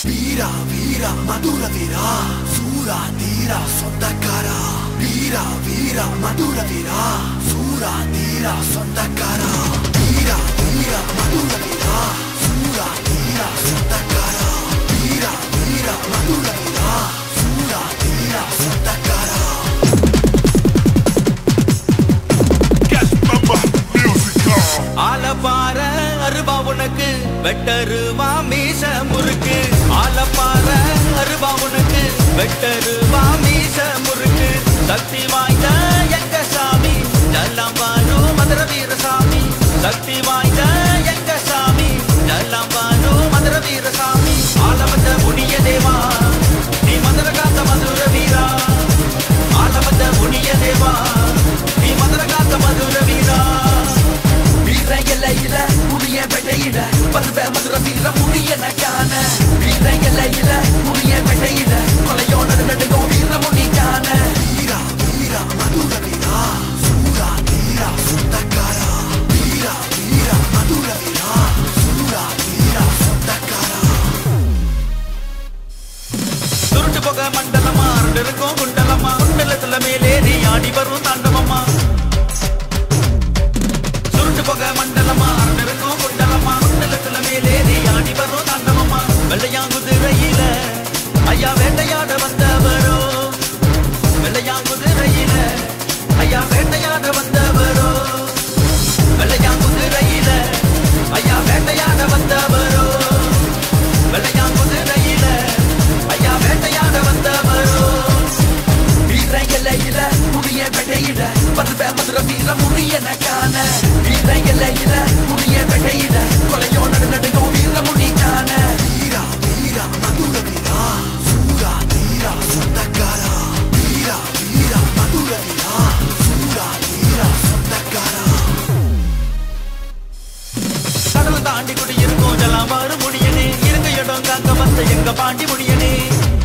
வீரா வீரா மதுர வீரா சூரா தீரா சொந்தக்காரா வீரா வீரா மதுர வீரா சூரா தீரா சொந்தக்காரா வீரா வீரா மதுர வீரா சூரா தீரா சொந்தக்காரா வீரா வீரா மதுர வீரா சூரா தீரா சொந்தக்காரா Guest member musical. ஆல பாற அருபா உனக்கு வெட்டருவா மீச முறுக்கு ஆல பாற அருபா உனக்கு வெட்டருவா மீச முறுக்கு சக்தி வாய்ந்த எங்க சாமி எல்லாம் வாரும் மதுர வீரசாமி சக்தி வாய்ந்த எங்க சாமி எல்லாம் வாரும் மதுர வீரசாமி ஆல வந்த முடிய தேவா நீ மதுர காத்த மதுர வீரா ஆல வந்த முடிய தேவா நீ மதுர காத்த மதுர வீரா வீர எல்லையில முடிய வெட்டையில பருவ மதுர வீர முடிய நக்கான வீர எல்லையில முடிய வெட்டையில கொலையோட நடுங்கும் வீர முடிக்கான வீரா வீரா மதுர வீரா சூரா தீரா சொந்தக்காரா வீரா வீரா மதுர வீரா சூரா தீரா சொந்தக்காரா சுருட்டு போக மண்டலமா ரெண்டு இருக்கும் குண்டலமா குண்டலத்துல மேலேறி ஆடி வரும் தாண்டவமா சுருட்டு போக மண்டலமா ரெண்டு இருக்கும் குண்டலமா குண்டலத்துல மேலேறி ஆடி வரும் தாண்டவமா வெள்ளையாங்குதிரையில ஐயா வேட்டையாட வந்தவரோ வெள்ளையாங்குதிரையில ஐயா வேட்டையாட வந்தவரோ வெள்ளையாங்குதிரையில ஐயா வேட்டையாட வந்தவரோ வெள்ளையாங்குதிரையில ஐயா வேட்டையாட வந்தவரோ வீர எல்லையில முடிய வெட்டையில பருவ மதுர வீர முடிய நக்கான வீர எல்லையில முடிய வெட்டையில கொலையோட நடுங்கும் வீர முடிக்கான வீரா வீரா மதுர வீரா சூரா தீரா சொந்தக்காரா வீரா வீரா மதுர வீரா சூரா தீரா சொந்தக்காரா கடலை தாண்டி குடி இருக்கும் ஜலாமாறு முடியனே இருக்க இடம் காக்க வந்த எங்க பாண்டி முடியனே